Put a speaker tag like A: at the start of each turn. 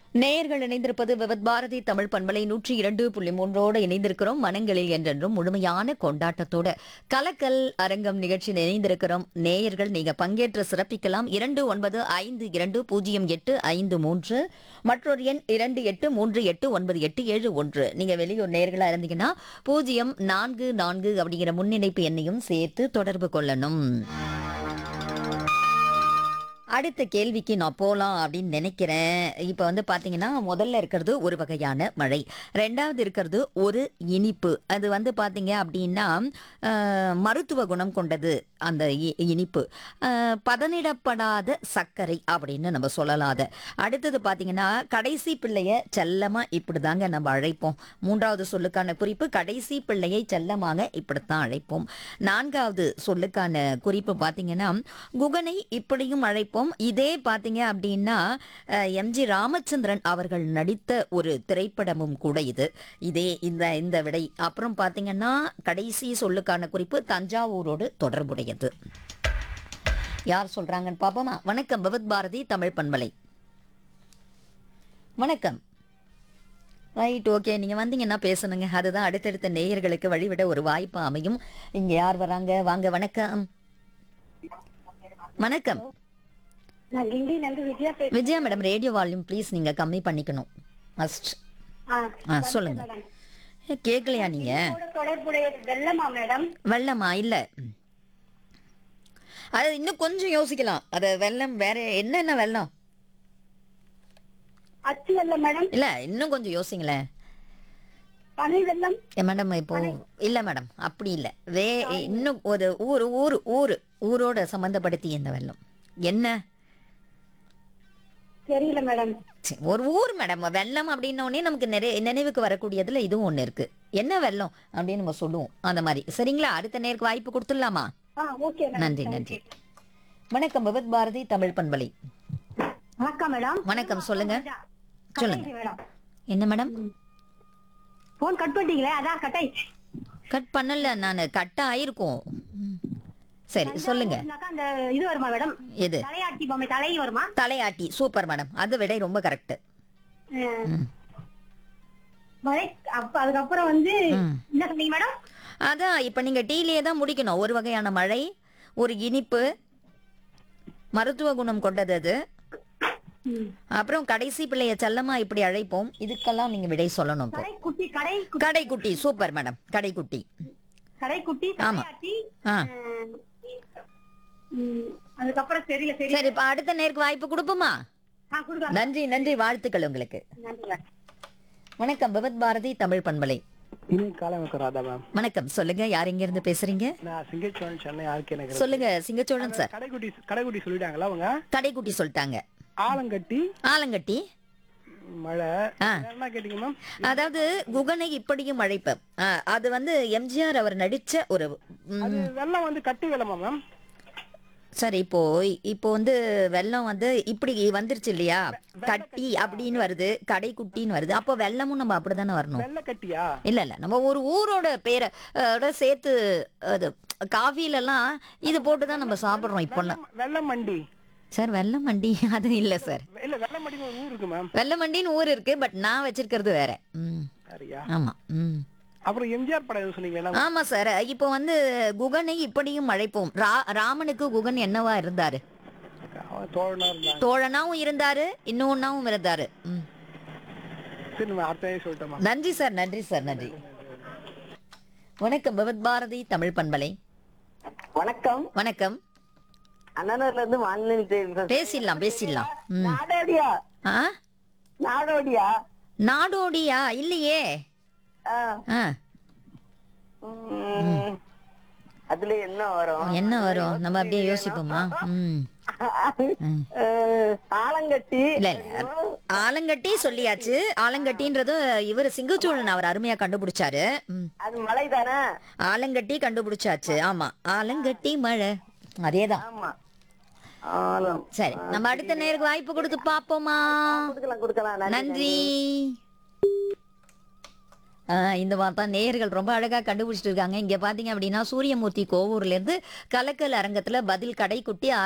A: நேயர்கள் இணைந்திருப்பது விவத் பாரதி தமிழ் பண்பலை நூற்றி இரண்டு புள்ளி மூன்றோடு இணைந்திருக்கிறோம் மனங்களில் என்றென்றும் முழுமையான கொண்டாட்டத்தோட கலக்கல் அரங்கம் நிகழ்ச்சியில் இணைந்திருக்கிறோம் நேயர்கள் நீங்க பங்கேற்று சிறப்பிக்கலாம் இரண்டு ஒன்பது ஐந்து இரண்டு பூஜ்ஜியம் எட்டு ஐந்து மூன்று மற்றொரு எண் இரண்டு எட்டு மூன்று எட்டு ஒன்பது எட்டு ஏழு ஒன்று நீங்க வெளியூர் நேயர்களா இருந்தீங்கன்னா பூஜ்ஜியம் நான்கு நான்கு அப்படிங்கிற முன்னிணைப்பு எண்ணையும் சேர்த்து தொடர்பு கொள்ளணும் அடுத்த கேள்விக்கு நான் போகலாம் அப்படின்னு நினைக்கிறேன் இப்போ வந்து பார்த்தீங்கன்னா முதல்ல இருக்கிறது ஒரு வகையான மழை ரெண்டாவது இருக்கிறது ஒரு இனிப்பு அது வந்து பார்த்தீங்க அப்படின்னா அஹ், மருத்துவ குணம் கொண்டது அந்த இ- இனிப்பு அஹ், பதனிடப்படாத சர்க்கரை அப்படின்னு நம்ம சொல்லலாம் அதை அடுத்தது பார்த்தீங்கன்னா கடைசி பிள்ளைய செல்லமா இப்படி தாங்க நம்ம அழைப்போம் மூன்றாவது சொல்லுக்கான குறிப்பு கடைசி பிள்ளையை செல்லமாக இப்படித்தான் அழைப்போம் நான்காவது சொல்லுக்கான குறிப்பு பார்த்தீங்கன்னா குகனை இப்படியும் அழைப்போம் இதே பார்த்தீங்க அப்படின்னா அஹ், எம்ஜி ராமச்சந்திரன் அவர்கள் நடித்த ஒரு திரைப்படமும் கூட இது இதே இந்த இந்த விடை அப்புறம் பார்த்தீங்கன்னா கடைசி சொல்லுக்கான குறிப்பு தஞ்சாவூரோடு தொடர்புடையது யார் சொல்றாங்கன்னு பாப்போமா வணக்கம் பகவத் பாரதி தமிழ் பண்பலை வணக்கம் ரைட் ஓகே நீங்க வந்தீங்கன்னா பேசணுங்க அதுதான் அடுத்தடுத்த நேயர்களுக்கு வழிவிட ஒரு வாய்ப்பு அமையும் இங்க யார் வராங்க வாங்க வணக்கம் வணக்கம்
B: நான் கிண்டில இருந்து விஜயா பேசுறேன்
A: Vijaya madam radio volume please நீங்க கம்மி பண்ணிக்கணும் மஸ்ட் ஆ சொல்லுங்க ஏ, கேட்கலையா நீங்க
B: கூட தொடர்புடையது வெள்ளமா மேடம்
A: வெள்ளமா இல்ல ம். அது இன்னும் கொஞ்சம் யோசிக்கலாம் அது வெள்ளம் வேற என்னென்ன வெள்ளம்
B: அச்சு வெள்ளம் மேடம்
A: இல்ல இன்னும் கொஞ்சம் யோசிங்களேன்
B: பனை வெள்ளம்
A: ஏ, மேடம் இப்போ இல்ல மேடம் அப்படி இல்ல வே இன்னும் ஒரு ஊர் ஊர் ஊர் ஊரோட சம்பந்தப்படுத்தி இந்த வெள்ளம் என்ன
B: தெரியல மேடம்
A: சரி, ஒரு ஊர் மேடம் வெள்ளம் அப்படின்னோடனே நமக்கு நிறைய நினைவுக்கு வரக்கூடியதுல இதுவும் ஒண்ணு இருக்கு என்ன வெள்ளம் அப்படின்னு நம்ம சொல்லுவோம் அந்த மாதிரி சரிங்களா அடுத்த நேருக்கு வாய்ப்பு கொடுத்துடலாமா
B: ஆ ஓகே மேடம்
A: நன்றி நன்றி வணக்கம் பகவத் பாரதி தமிழ் பண்பலை
B: வணக்கம் மேடம்
A: வணக்கம் சொல்லுங்க சொல்லுங்க
B: மேடம்
A: என்ன மேடம்
B: போன் கட் பண்ணிட்டீங்களே அதான் கட் ஆயிடுச்சு
A: கட் பண்ணல நான் கட் ஆயிருக்கும் ம். சரி சொல்லுங்க
B: இருந்தாக்கா அந்த இது வருமா மேடம்
A: எது
B: தலையாட்டி பொம்மை தலை வருமா
A: தலையாட்டி சூப்பர் மேடம் அது விட ரொம்ப கரெக்ட்
B: அஹ், மழை அப்ப அதுக்கப்புறம் வந்து
A: ம்.
B: என்ன சொன்னீங்க மேடம்
A: அதான் இப்ப நீங்க டீலயே தான் முடிக்கணும் ஒரு வகையான மழை ஒரு இனிப்பு மருத்துவ குணம் கொண்டது அது
B: ம்.
A: அப்புறம் கடைசி பிள்ளைய செல்லமா இப்படி அழைப்போம் இதுக்கெல்லாம் நீங்க விடை சொல்லணும் இப்போ
B: கடைக்குட்டி கடை
A: கடைக்குட்டி சூப்பர் மேடம் கடைக்குட்டி
B: கடைக்குட்டி
A: ஆமா.
B: தலையாட்டி
A: ஆ
B: அஹ், ம், அதுக்கப்புறம் தெரியல தெரியல
A: சரி இப்ப அடுத்த நேருக்கு வாய்ப்பு கொடுப்போமா
B: ஆ கொடுக்கலாம்
A: நன்றி நன்றி வாழ்த்துக்கள் உங்களுக்கு
B: நன்றி மேடம்
A: வணக்கம் பகவத் பாரதி தமிழ் பண்பலை
C: இனி காலை வணக்கம் ராதா மேம்
A: வணக்கம் சொல்லுங்க யார் எங்க இருந்து பேசுறீங்க
C: நான் சிங்கச்சோழன் சென்னை ஆர்கே நகர்
A: சொல்லுங்க சிங்கச்சோழன் சார்
C: கடைக்குட்டி கடைக்குட்டி சொல்லிட்டாங்களா அவங்க
A: கடைக்குட்டி சொல்லிட்டாங்க
C: ஆலங்கட்டி
A: ஆலங்கட்டி
C: மழை
A: ஆ.
C: என்ன கேட்டீங்க மேம்
A: அதாவது குகனை இப்படியும் அழைப்பேன் ஆ, அது வந்து எம்ஜிஆர் அவர் நடிச்ச ஒரு ம்,
C: அது வெள்ளம் வந்து கட்டி வெள்ளமா மேம்
A: சார் இப்போ இப்போ வந்து வெள்ளம் வந்து இப்படி வந்துருச்சு இல்லையா கட்டி அப்படின்னு வருது கடைக்குட்டின்னு வருது அப்போ வெள்ளமும் நம்ம அப்படிதானே வரணும்
C: வெள்ளை கட்டியா
A: இல்ல இல்ல நம்ம ஒரு ஊரோட பேரை அஹ், ஓட சேர்த்து அது காஃபில எல்லாம் இது போட்டு தான் நம்ம சாப்பிடுறோம் இப்போல்லாம்
C: வெள்ளம் மண்டி
A: சார் வெள்ளம் மண்டி அது இல்ல சார்
C: இல்ல வெள்ளம் மண்டின்னு ஒரு ஊர் இருக்கு மேம்
A: வெள்ளம் மண்டின்னு ஊர் இருக்கு பட் நான் வச்சிருக்கிறது வேற ம்
C: சரியா
A: ஆமா ம்
C: அப்புறம் எம்ஜிஆர் படம் எதுவும் சொன்னீங்களா
A: ஆமா சார் இப்போ வந்து குகனை இப்படியும் அழைப்போம் ரா ராமனுக்கு குகன் என்னவா இருந்தாரு
C: அவன் தோழனா இருந்தாங்க
A: தோழனாவும் இருந்தாரு இன்னொன்னாவும் இருந்தாரு ம்.
C: சரி நம்ம அடுத்த சொல்லிட்டோமா
A: நன்றி சார் நன்றி சார் நன்றி வணக்கம் பகவத் பாரதி தமிழ் பண்பலை
D: வணக்கம்
A: வணக்கம்
D: அண்ணனூர்ல இருந்து வானிலை தெரிவிக்கிறேன்.
A: பேசிடலாம் பேசிடலாம் ம்.
D: நாடோடியா
A: ஆ
D: நாடோடியா
A: நாடோடியா இல்லையே
D: ஆ,
A: ஆ
D: ம், அதுல என்ன வரும்
A: என்ன வரும் நம்ம அப்படியே யோசிப்போமா ம் ம்.
D: அஹ், ஆலங்கட்டி
A: இல்ல இல்ல ஆலங்கட்டி சொல்லியாச்சு ஆலங்கட்டின்றது இவர் சிங்கச்சூழன் அவர் அருமையா கண்டுபிடிச்சாரு ம்.
D: அது மலை தானே
A: ஆலங்கட்டி கண்டுபிடிச்சாச்சு ஆமா ஆலங்கட்டி மழை அதேதான்
D: ஆமா ஆலம்
A: சரி நம்ம அடுத்த நேருக்கு வாய்ப்பு கொடுத்து பாப்போமா
D: கொடுக்கலாம் கொடுக்கலாம் நன்றி.
A: நன்றி ஆ, இந்த மாதிரி தான் நேயர்கள் ரொம்ப அழகா கண்டுபிடிச்சிட்டு இருக்காங்க இங்க பாத்தீங்க அப்படின்னா சூரியமூர்த்தி கோவூர்ல இருந்து கலக்கல் அரங்கத்துல பதில் கடைக்குட்டி